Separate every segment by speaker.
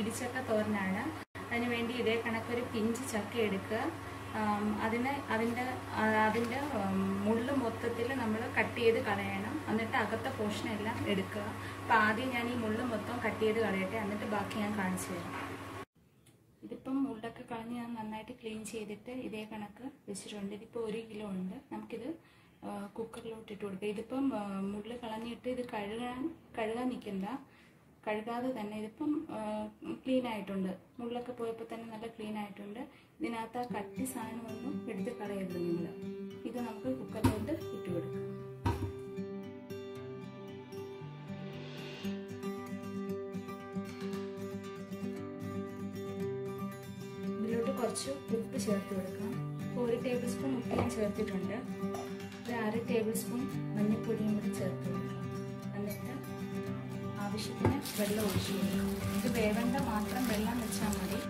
Speaker 1: ഇടിച്ചക്ക തോരനാണ് അതിന് വേണ്ടി ഇതേ കണക്കൊരു പിഞ്ച് ചക്ക എടുക്കുക ആം, അതിന് അതിൻ്റെ ആ, അതിൻ്റെ ഉം, മുള്ള് മൊത്തത്തിൽ നമ്മൾ കട്ട് ചെയ്ത് കളയണം എന്നിട്ട് അകത്തെ പോർഷൻ എല്ലാം എടുക്കുക അപ്പോൾ ആദ്യം ഞാൻ ഈ മുള്ള് മൊത്തം കട്ട് ചെയ്ത് കളയട്ടെ എന്നിട്ട് ബാക്കി ഞാൻ കാണിച്ചു തരാം ഇതിപ്പം മുള്ളൊക്കെ കളഞ്ഞ് ഞാൻ നന്നായിട്ട് ക്ലീൻ ചെയ്തിട്ട് ഇതേ കണക്ക് വെച്ചിട്ടുണ്ട് ഇതിപ്പോൾ ഒരു കിലോ ഉണ്ട് നമുക്കിത് ആ, കുക്കറിലോട്ട് ഇട്ട് കൊടുക്കാം ഇതിപ്പം ആ, മുള്ള് കളഞ്ഞിട്ട് ഇത് കഴുകാൻ കഴുകാൻ നിൽക്കണ്ട കഴുകാതെ തന്നെ ഇതിപ്പം ക്ലീൻ ആയിട്ടുണ്ട് മുള്ളൊക്കെ പോയപ്പോൾ തന്നെ നല്ല ക്ലീൻ ആയിട്ടുണ്ട് ഇതിനകത്ത് ആ കട്ടി സാധനമൊന്നും എടുത്ത് കളയരുത് നിങ്ങൾ ഇത് നമുക്ക് കുക്കറിലോട്ട് ഇട്ട് കൊടുക്കാം ഇതിലോട്ട് കുറച്ച് ഉപ്പ് ചേർത്ത് കൊടുക്കാം ഇപ്പോൾ ഒരു ടേബിൾ സ്പൂൺ ഉപ്പ് ഞാൻ ചേർത്തിട്ടുണ്ട് ഒരു അര ടേബിൾ സ്പൂൺ മഞ്ഞൾപ്പൊടിയും കൂടി ചേർത്ത് കൊടുക്കാം എന്നിട്ട് ആവശ്യത്തിന് വെള്ളം ഒഴിച്ചു കൊടുക്കാം ഇത് വേവണ്ട മാത്രം വെള്ളം വെച്ചാൽ മതി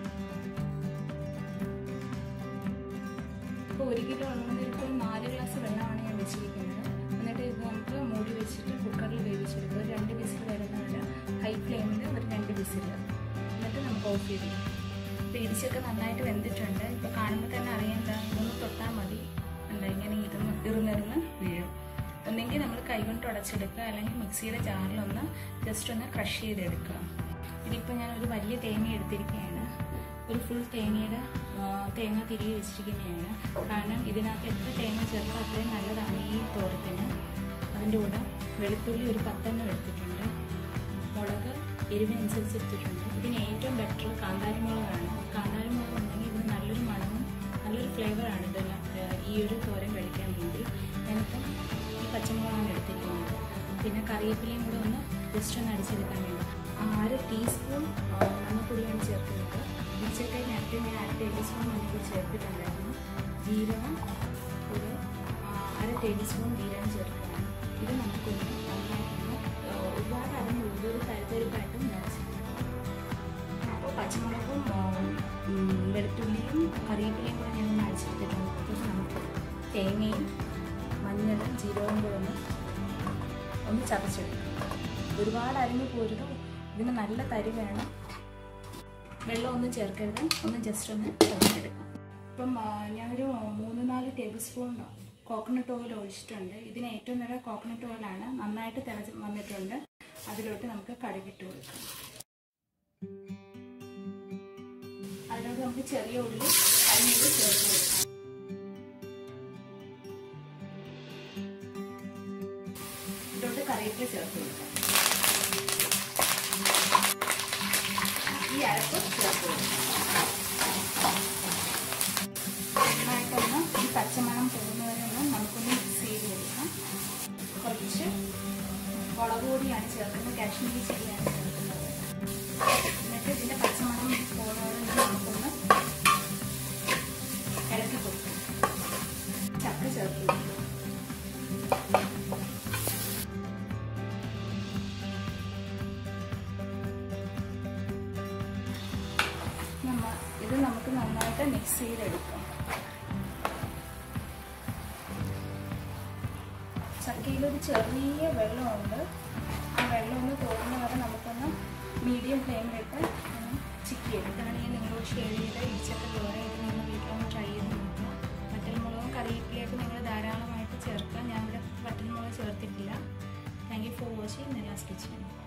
Speaker 1: ഇപ്പോൾ ഒരു കിലോ ഉള്ളത് ഇപ്പോൾ ഒരു നാല് ഗ്ലാസ് വെള്ളമാണ് ഞാൻ വെച്ചിരിക്കുന്നത് എന്നിട്ട് ഇത് നമുക്ക് മൂടി വെച്ചിട്ട് കുക്കറിൽ വേവിച്ചെടുക്കുക ഒരു രണ്ട് വിസിൽ വരുന്നവരെ ഹൈ ഫ്ലെയിമിൽ ഒരു രണ്ട് വിസിൽ എന്നിട്ട് നമുക്ക് ഓഫ് ചെയ്ത് ഇപ്പോൾ ഇടിച്ചൊക്കെ നന്നായിട്ട് വെന്തിട്ടുണ്ട് ഇപ്പോൾ കാണുമ്പോൾ തന്നെ അറിയണ്ട ഇതൊന്ന് തൊട്ടാൽ മതി ഉണ്ട് ഇങ്ങനെ ഇരുന്ന് ഇറുന്നിരുന്ന് വീഴും ഒന്നെങ്കിൽ നമ്മൾ കൈകൊണ്ട് ഉടച്ചെടുക്കുക അല്ലെങ്കിൽ മിക്സിയുടെ ജാറിലൊന്ന് ജസ്റ്റ് ഒന്ന് ക്രഷ് ചെയ്തെടുക്കുക ഇതിപ്പോൾ ഞാൻ ഒരു വലിയ തേങ്ങ എടുത്തിരിക്കുകയാണ് ഒരു ഫുൾ തേങ്ങയുടെ ആ, തേങ്ങ തിരികെ വെച്ചിരിക്കുന്നതാണ് കാരണം ഇതിനകത്ത് എത്ര തേങ്ങ ചേർത്താൽ അത്രയും നല്ലതാണ് ഈ തോരത്തിന് അതിൻ്റെ കൂടെ വെളുത്തുള്ളി ഒരു പത്തെണ്ണം എടുത്തിട്ടുണ്ട് മുളക് എരിവിനനുസരിച്ച് എടുത്തിട്ടുണ്ട് ഇതിന് ഏറ്റവും ബെറ്റർ കാന്താരി മുളകാണ് കാന്താരി മുളക് ഉണ്ടെങ്കിൽ ഇതിന് നല്ലൊരു മണവും നല്ലൊരു ഫ്ലേവറാണ് ഇതെല്ലാം ഏഹ് ഈ ഒരു തോരൻ കഴിക്കാൻ വേണ്ടി ഞാനിപ്പം ഈ പച്ചമുളകാണ് എടുത്തിരിക്കുന്നത് പിന്നെ കറിവേപ്പിലയും കൂടെ ഒന്ന് ജസ്റ്റ് ഒന്ന് അടിച്ചെടുക്കാൻ വേണ്ടി അര ടീസ്പൂൺ മഞ്ഞൾപ്പൊടിയാണ് ചേർക്കുന്നത് ഉച്ചക്കഴിഞ്ഞിട്ട് ഞാൻ അര ടേബിൾ സ്പൂൺ മഞ്ഞൾപ്പൊടി ചേർത്തിട്ടുണ്ടായിരുന്നു ജീരകം ഒരു ആ, അര ടേബിൾ സ്പൂൺ ജീരകം ചേർക്കുകയാണ് ഇത് നമുക്കൊന്ന് നന്നായിട്ടൊന്ന് ആ, ഒരുപാട് അരഞ്ഞു ഒരു തരുതരിപ്പായിട്ടും നിറച്ചിട്ടുണ്ട് അപ്പോൾ പച്ചമുളകും ആ, ഉം, വെളുത്തുള്ളിയും കറിവേപ്പിലയും കൂടെ ഞാൻ ഒന്ന് അടിച്ചെടുത്തിട്ടുണ്ട് അപ്പോൾ നമുക്ക് തേങ്ങയും മഞ്ഞളും ജീരകവും കൂടെ ഒന്ന് ഒന്ന് ചതച്ചെടുക്കും ഒരുപാട് അരിഞ്ഞു പോരുത് ഇതിന് നല്ല തരി വേണം വെള്ളം ഒന്നും ചേർക്കരുത് ഒന്ന് ജസ്റ്റ് ഒന്ന് ചതച്ചെടുക്കാം ഇപ്പം ആ, ഞാനൊരു മൂന്ന് നാല് ടേബിൾ സ്പൂൺ കോക്കനട്ട് ഓയിൽ ഒഴിച്ചിട്ടുണ്ട് ഇതിന് ഏറ്റവും നല്ല കോക്കനട്ട് ഓയിലാണ് നന്നായിട്ട് തിളച്ച് വന്നിട്ടുണ്ട് അതിലോട്ട് നമുക്ക് കടുകിട്ട് കൊടുക്കാം അതിലോട്ട് നമുക്ക് ചെറിയ ഉള്ളി അരിഞ്ഞത് ചേർത്ത് കൊടുക്കാം ഇതിലോട്ട് കറിവേപ്പില ചേർത്ത് കൊടുക്കാം ഈ അരപ്പ് ചേർത്ത് കൊടുക്കാം നന്നായിട്ടൊന്ന് ഈ പച്ചമണം പോകുന്നവരെ ഒന്ന് നമുക്കൊന്ന് മിക്സ് ചെയ്ത് കൊടുക്കാം കുറച്ച് മുളക് പൊടിയാണ് ചേർക്കുന്നത് കാശ്മീരി ചില്ലിയാണ് ചേർക്കുന്നത് എന്നിട്ട് ഇതിൻ്റെ പച്ചമണം പോകുന്നവരെ നമുക്കൊന്ന് ഇളക്കി കൊടുക്കാം ചക്ക ചേർത്ത് കൊടുക്കാം നമ്മ ഇത് നമുക്ക് നന്നായിട്ട് മിക്സ് ചെയ്തെടുക്കാം ചക്കയിലൊരു ചെറിയ വെള്ളമുണ്ട് ആ വെള്ളം ഒന്ന് തോന്നുന്ന വരെ നമുക്കൊന്ന് മീഡിയം ഫ്ലെയിമിലിട്ട് ഒന്ന് ചിക്കി എടുക്കണം ഞാൻ നിങ്ങളോട് ഷെയർ ചെയ്ത ഇടിച്ചക്ക തോരയിട്ട് നിങ്ങൾ വീട്ടിലൊന്ന് ട്രൈ ചെയ്ത് നോക്കുക വറ്റൽമുളകും കറിവേപ്പിലയൊക്കെ നിങ്ങൾ ധാരാളമായിട്ട് ചേർക്കുക ഞാൻ ഇവിടെ വറ്റൽമുളക് ചേർത്തിട്ടില്ല thank you for watching Nella's kitchen